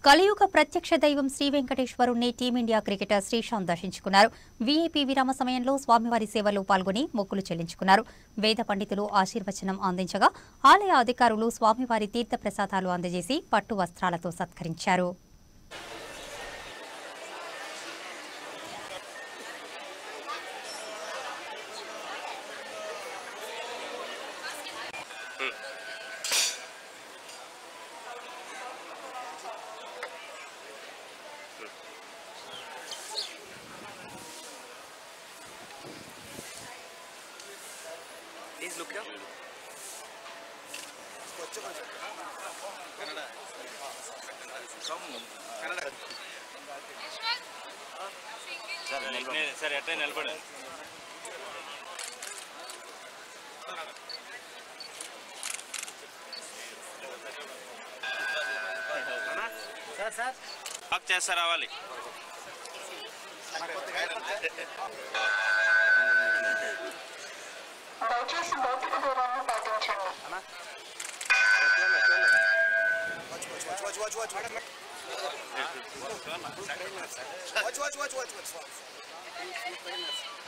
కలియుగ ప్రత్యక్ష దైవం శ్రీ వెంకటేశ్వరుణ్ణి టీమిండియా క్రికెటర్ శ్రీశాంత్ దర్శించుకున్నారు వీఐపీ విరామ సమయంలో స్వామివారి సేవలో పాల్గొని మొక్కులు చెల్లించుకున్నారు వేద పండితులు ఆశీర్వచనం అందించగా ఆలయ అధికారులు స్వామివారి తీర్థ ప్రసాదాలు అందజేసి పట్టు వస్త్రాలతో సత్కరించారు Please look here. సరే ఎట్లా నిలబడి సార్ సార్ వాక్ చేస్తా రావాలి దయచేసి భౌతిక దూరాన్ని పాటించండి Watch, watch, watch, watch, watch, watch. Watch, watch, watch, watch, watch, watch.